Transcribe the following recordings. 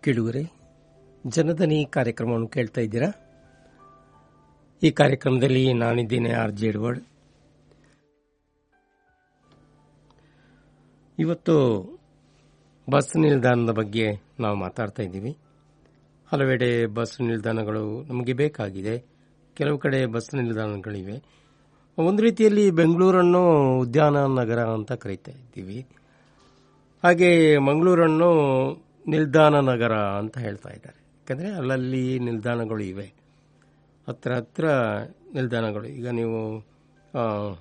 ಕೇಳುವರೆ ಜನದನಿ ಕಾರ್ಯಕ್ರಮವನ್ನು ಕೇಳ್ತಾ ಇದ್ದೀರಾ ಈ ಕಾರ್ಯಕ್ರಮದಲ್ಲಿ ನಾನಿದ್ದೇನೆ ಆರ್ ಜೆ ಎಡ್ವರ್ಡ್ ಇವತ್ತು ಬಸ್ ನಿಲ್ದಾಣದ ಬಗ್ಗೆ ನಾವು ಮಾತಾಡ್ತಾ ಇದ್ದೀವಿ ಹಲವೆಡೆ ಬಸ್ ನಿಲ್ದಾಣಗಳು ನಮಗೆ ಬೇಕಾಗಿದೆ ಕೆಲವು ಕಡೆ ಬಸ್ ನಿಲ್ದಾಣಗಳಿವೆ ಒಂದು ರೀತಿಯಲ್ಲಿ ಬೆಂಗಳೂರನ್ನು ಉದ್ಯಾನ ನಗರ ಅಂತ ಕರೀತಾ ಇದ್ದೀವಿ ಹಾಗೆ ಮಂಗಳೂರನ್ನು ನಿಲ್ದಾಣ ನಗರ ಅಂತ ಹೇಳ್ತಾ ಇದ್ದಾರೆ ಯಾಕಂದರೆ ಅಲ್ಲಲ್ಲಿ ನಿಲ್ದಾಣಗಳು ಇವೆ ಹತ್ರ ಹತ್ರ ನಿಲ್ದಾಣಗಳು ಈಗ ನೀವು ಆ,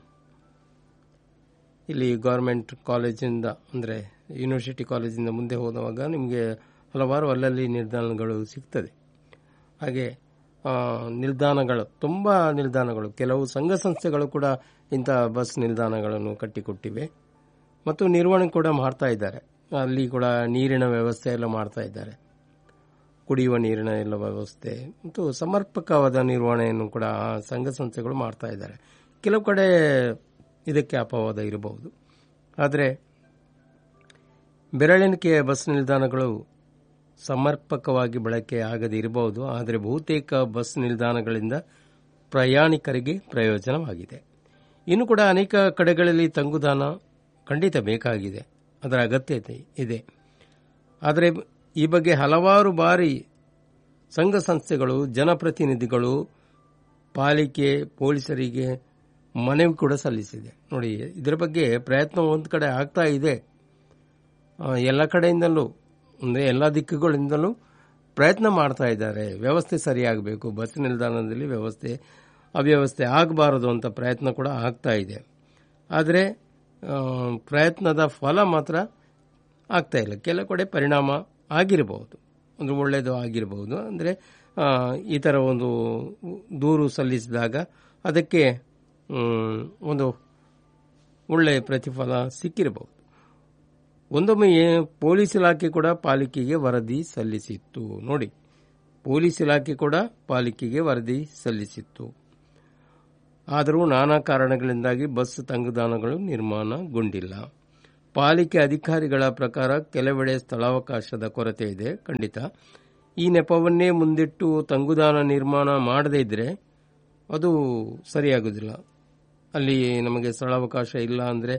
ಇಲ್ಲಿ ಗೌರ್ಮೆಂಟ್ ಕಾಲೇಜಿಂದ ಅಂದರೆ ಯೂನಿವರ್ಸಿಟಿ ಕಾಲೇಜಿಂದ ಮುಂದೆ ಹೋದವಾಗ ನಿಮಗೆ ಹಲವಾರು ಅಲ್ಲಲ್ಲಿ ನಿಲ್ದಾಣಗಳು ಸಿಗ್ತದೆ ಹಾಗೆ ಆ, ನಿಲ್ದಾಣಗಳು ತುಂಬ ನಿಲ್ದಾಣಗಳು ಕೆಲವು ಸಂಘ ಸಂಸ್ಥೆಗಳು ಕೂಡ ಇಂಥ ಬಸ್ ನಿಲ್ದಾಣಗಳನ್ನು ಕಟ್ಟಿಕೊಟ್ಟಿವೆ ಮತ್ತು ನಿರ್ವಹಣೆ ಕೂಡ ಮಾಡ್ತಾ ಇದ್ದಾರೆ ಅಲ್ಲಿ ಕೂಡ ನೀರಿನ ವ್ಯವಸ್ಥೆ ಎಲ್ಲ ಮಾಡ್ತಾ ಇದ್ದಾರೆ ಕುಡಿಯುವ ನೀರಿನ ಎಲ್ಲ ವ್ಯವಸ್ಥೆ ಮತ್ತು ಸಮರ್ಪಕವಾದ ನಿರ್ವಹಣೆಯನ್ನು ಕೂಡ ಆ ಸಂಘ ಸಂಸ್ಥೆಗಳು ಮಾಡ್ತಾ ಇದ್ದಾರೆ ಕೆಲವು ಕಡೆ ಇದಕ್ಕೆ ಅಪವಾದ ಇರಬಹುದು ಆದರೆ ಬೆರಳೆಣಿಕೆಯ ಬಸ್ ನಿಲ್ದಾಣಗಳು ಸಮರ್ಪಕವಾಗಿ ಬಳಕೆ ಆಗದೇ ಇರಬಹುದು ಆದರೆ ಬಹುತೇಕ ಬಸ್ ನಿಲ್ದಾಣಗಳಿಂದ ಪ್ರಯಾಣಿಕರಿಗೆ ಪ್ರಯೋಜನವಾಗಿದೆ ಇನ್ನು ಕೂಡ ಅನೇಕ ಕಡೆಗಳಲ್ಲಿ ತಂಗುದಾಣ ಖಂಡಿತ ಬೇಕಾಗಿದೆ ಅದರ ಅಗತ್ಯತೆ ಇದೆ ಆದರೆ ಈ ಬಗ್ಗೆ ಹಲವಾರು ಬಾರಿ ಸಂಘ ಸಂಸ್ಥೆಗಳು ಜನಪ್ರತಿನಿಧಿಗಳು ಪಾಲಿಕೆ ಪೊಲೀಸರಿಗೆ ಮನವಿ ಕೂಡ ಸಲ್ಲಿಸಿದೆ ನೋಡಿ ಇದರ ಬಗ್ಗೆ ಪ್ರಯತ್ನ ಒಂದು ಕಡೆ ಆಗ್ತಾ ಇದೆ ಆ, ಎಲ್ಲ ಕಡೆಯಿಂದಲೂ ಅಂದರೆ ಎಲ್ಲ ದಿಕ್ಕುಗಳಿಂದಲೂ ಪ್ರಯತ್ನ ಮಾಡ್ತಾ ಇದ್ದಾರೆ ವ್ಯವಸ್ಥೆ ಸರಿಯಾಗಬೇಕು ಬಸ್ ನಿಲ್ದಾಣದಲ್ಲಿ ವ್ಯವಸ್ಥೆ ಅವ್ಯವಸ್ಥೆ ಆಗಬಾರದು ಅಂತ ಪ್ರಯತ್ನ ಕೂಡ ಆಗ್ತಾ ಇದೆ ಆದರೆ ಆ, ಪ್ರಯತ್ನದ ಫಲ ಮಾತ್ರ ಆಗ್ತಾ ಇಲ್ಲ ಕೆಲವು ಕಡೆ ಪರಿಣಾಮ ಆಗಿರಬಹುದು ಅಂದರೆ ಒಳ್ಳೆಯದು ಆಗಿರಬಹುದು ಅಂದರೆ ಆ, ಈ ಥರ ಒಂದು ದೂರು ಸಲ್ಲಿಸಿದಾಗ ಅದಕ್ಕೆ ಮ್, ಒಂದು ಒಳ್ಳೆಯ ಪ್ರತಿಫಲ ಸಿಕ್ಕಿರಬಹುದು ಒಂದೊಮ್ಮೆ ಏ- ಪೊಲೀಸ್ ಇಲಾಖೆ ಕೂಡ ಪಾಲಿಕೆಗೆ ವರದಿ ಸಲ್ಲಿಸಿತ್ತು ನೋಡಿ ಪೊಲೀಸ್ ಇಲಾಖೆ ಕೂಡ ಪಾಲಿಕೆಗೆ ವರದಿ ಸಲ್ಲಿಸಿತ್ತು ಆದರೂ ನಾನಾ ಕಾರಣಗಳಿಂದಾಗಿ ಬಸ್ ತಂಗುದಾಣಗಳು ನಿರ್ಮಾಣಗೊಂಡಿಲ್ಲ ಪಾಲಿಕೆ ಅಧಿಕಾರಿಗಳ ಪ್ರಕಾರ ಕೆಲವೆಡೆ ಸ್ಥಳಾವಕಾಶದ ಕೊರತೆ ಇದೆ ಖಂಡಿತ ಈ ನೆಪವನ್ನೇ ಮುಂದಿಟ್ಟು ತಂಗುದಾಣ ನಿರ್ಮಾಣ ಮಾಡದೇ ಇದ್ರೆ ಅದು ಸರಿಯಾಗುವುದಿಲ್ಲ ಅಲ್ಲಿ ನಮಗೆ ಸ್ಥಳಾವಕಾಶ ಇಲ್ಲ ಅಂದರೆ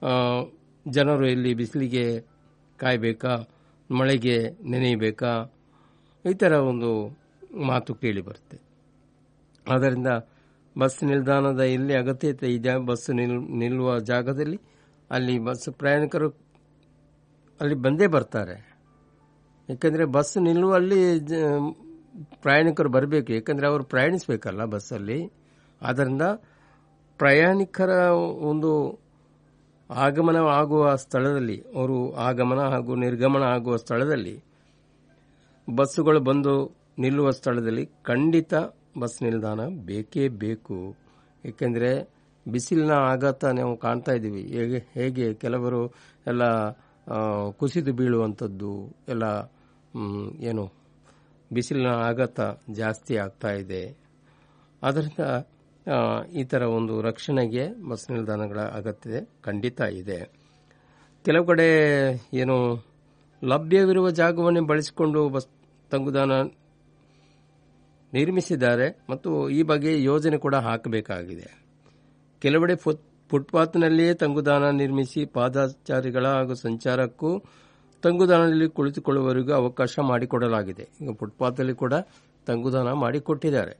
ಜನರು ಇಲ್ಲಿ ಬಿಸಿಲಿಗೆ ಕಾಯಬೇಕಾ ಮಳೆಗೆ ನೆನೆಯಬೇಕಾ ಈ ಥರ ಒಂದು ಮಾತು ಕೇಳಿ ಬರುತ್ತೆ ಆದ್ದರಿಂದ ಬಸ್ ನಿಲ್ದಾಣದ ಎಲ್ಲಿ ಅಗತ್ಯತೆ ಇದೆ ಬಸ್ ನಿಲ್ ನಿಲ್ಲುವ ಜಾಗದಲ್ಲಿ ಅಲ್ಲಿ ಬಸ್ ಪ್ರಯಾಣಿಕರು ಅಲ್ಲಿ ಬಂದೇ ಬರ್ತಾರೆ ಯಾಕಂದರೆ ಬಸ್ ನಿಲ್ಲುವಲ್ಲಿ ಜ- ಪ್ರಯಾಣಿಕರು ಬರಬೇಕು ಯಾಕಂದರೆ ಅವರು ಪ್ರಯಾಣಿಸಬೇಕಲ್ಲ ಬಸ್ಸಲ್ಲಿ ಆದ್ದರಿಂದ ಪ್ರಯಾಣಿಕರ ಒಂದು ಆಗಮನ ಆಗುವ ಸ್ಥಳದಲ್ಲಿ ಅವರು ಆಗಮನ ಹಾಗೂ ನಿರ್ಗಮನ ಆಗುವ ಸ್ಥಳದಲ್ಲಿ ಬಸ್ಸುಗಳು ಬಂದು ನಿಲ್ಲುವ ಸ್ಥಳದಲ್ಲಿ ಖಂಡಿತ ಬಸ್ ನಿಲ್ದಾಣ ಬೇಕೇ ಬೇಕು ಏಕೆಂದರೆ ಬಿಸಿಲಿನ ಆಘಾತ ನಾವು ಕಾಣ್ತಾ ಇದ್ದೀವಿ ಹೇಗೆ ಹೇಗೆ ಕೆಲವರು ಎಲ್ಲ ಆ, ಕುಸಿದು ಬೀಳುವಂಥದ್ದು ಎಲ್ಲ ಮ್, ಏನು ಬಿಸಿಲಿನ ಆಘಾತ ಜಾಸ್ತಿ ಆಗ್ತಾ ಇದೆ ಆದ್ದರಿಂದ ಆ, ಈ ಥರ ಒಂದು ರಕ್ಷಣೆಗೆ ಬಸ್ ನಿಲ್ದಾಣಗಳ ಅಗತ್ಯತೆ ಖಂಡಿತ ಇದೆ ಕೆಲವು ಕಡೆ ಏನು ಲಭ್ಯವಿರುವ ಜಾಗವನ್ನೇ ಬಳಸಿಕೊಂಡು ಬಸ್ ತಂಗುದಾಣ ನಿರ್ಮಿಸಿದ್ದಾರೆ ಮತ್ತು ಈ ಬಗ್ಗೆ ಯೋಜನೆ ಕೂಡ ಹಾಕಬೇಕಾಗಿದೆ ಕೆಲವೆಡೆ ಫುಟ್ ಫುಟ್ಪಾತ್ನಲ್ಲಿಯೇ ತಂಗುದಾಣ ನಿರ್ಮಿಸಿ ಪಾದಚಾರಿಗಳ ಹಾಗೂ ಸಂಚಾರಕ್ಕೂ ತಂಗುದಾಣದಲ್ಲಿ ಕುಳಿತುಕೊಳ್ಳುವವರಿಗೂ ಅವಕಾಶ ಮಾಡಿಕೊಡಲಾಗಿದೆ ಈಗ ಫುಟ್ಪಾತಲ್ಲಿ ಕೂಡ ತಂಗುದಾಣ ಮಾಡಿಕೊಟ್ಟಿದ್ದಾರೆ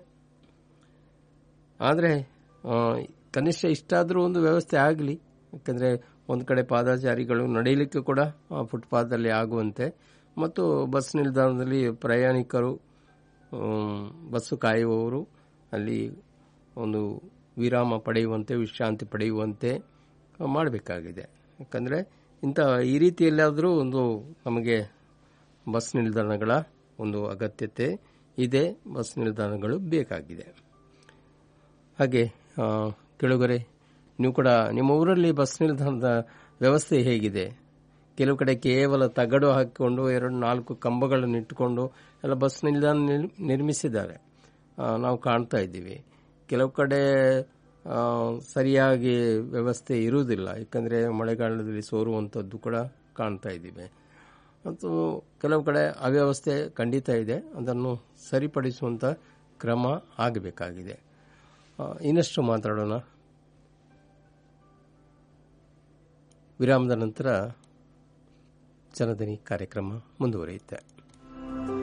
ಆದರೆ ಕನಿಷ್ಠ ಇಷ್ಟಾದರೂ ಒಂದು ವ್ಯವಸ್ಥೆ ಆಗಲಿ ಯಾಕಂದರೆ ಒಂದು ಕಡೆ ಪಾದಚಾರಿಗಳು ನಡೆಯಲಿಕ್ಕೆ ಕೂಡ ಆ, ಫುಟ್ಪಾತಲ್ಲಿ ಆಗುವಂತೆ ಮತ್ತು ಬಸ್ ನಿಲ್ದಾಣದಲ್ಲಿ ಪ್ರಯಾಣಿಕರು ಆಮ್, ಬಸ್ಸು ಕಾಯುವವರು ಅಲ್ಲಿ ಒಂದು ವಿರಾಮ ಪಡೆಯುವಂತೆ ವಿಶ್ರಾಂತಿ ಪಡೆಯುವಂತೆ ಮಾಡಬೇಕಾಗಿದೆ ಯಾಕಂದರೆ ಇಂಥ ಈ ರೀತಿಯಲ್ಲಾದರೂ ಒಂದು ನಮಗೆ ಬಸ್ ನಿಲ್ದಾಣಗಳ ಒಂದು ಅಗತ್ಯತೆ ಇದೆ ಬಸ್ ನಿಲ್ದಾಣಗಳು ಬೇಕಾಗಿದೆ ಹಾಗೆ ಆ, ಕೆಳಗರೆ ನೀವು ಕೂಡ ನಿಮ್ಮ ಊರಲ್ಲಿ ಬಸ್ ನಿಲ್ದಾಣದ ವ್ಯವಸ್ಥೆ ಹೇಗಿದೆ ಕೆಲವು ಕಡೆ ಕೇವಲ ತಗಡು ಹಾಕಿಕೊಂಡು ಎರಡು ನಾಲ್ಕು ಕಂಬಗಳನ್ನು ಇಟ್ಟುಕೊಂಡು ಎಲ್ಲ ಬಸ್ ನಿಲ್ದಾಣ ನಿಲ್- ನಿರ್ಮಿಸಿದ್ದಾರೆ ಆ, ನಾವು ಕಾಣ್ತಾ ಇದ್ದೀವಿ ಕೆಲವು ಕಡೆ ಆ, ಸರಿಯಾಗಿ ವ್ಯವಸ್ಥೆ ಇರುವುದಿಲ್ಲ ಯಾಕಂದರೆ ಮಳೆಗಾಲದಲ್ಲಿ ಸೋರುವಂಥದ್ದು ಕೂಡ ಕಾಣ್ತಾ ಇದ್ದೀವಿ ಮತ್ತು ಕೆಲವು ಕಡೆ ಅವ್ಯವಸ್ಥೆ ಖಂಡಿತ ಇದೆ ಅದನ್ನು ಸರಿಪಡಿಸುವಂಥ ಕ್ರಮ ಆಗಬೇಕಾಗಿದೆ ಆ, ಇನ್ನಷ್ಟು ಮಾತಾಡೋಣ ವಿರಾಮದ ನಂತರ ಜನಧನಿ ಕಾರ್ಯಕ್ರಮ ಮುಂದುವರಿಯುತ್ತೆ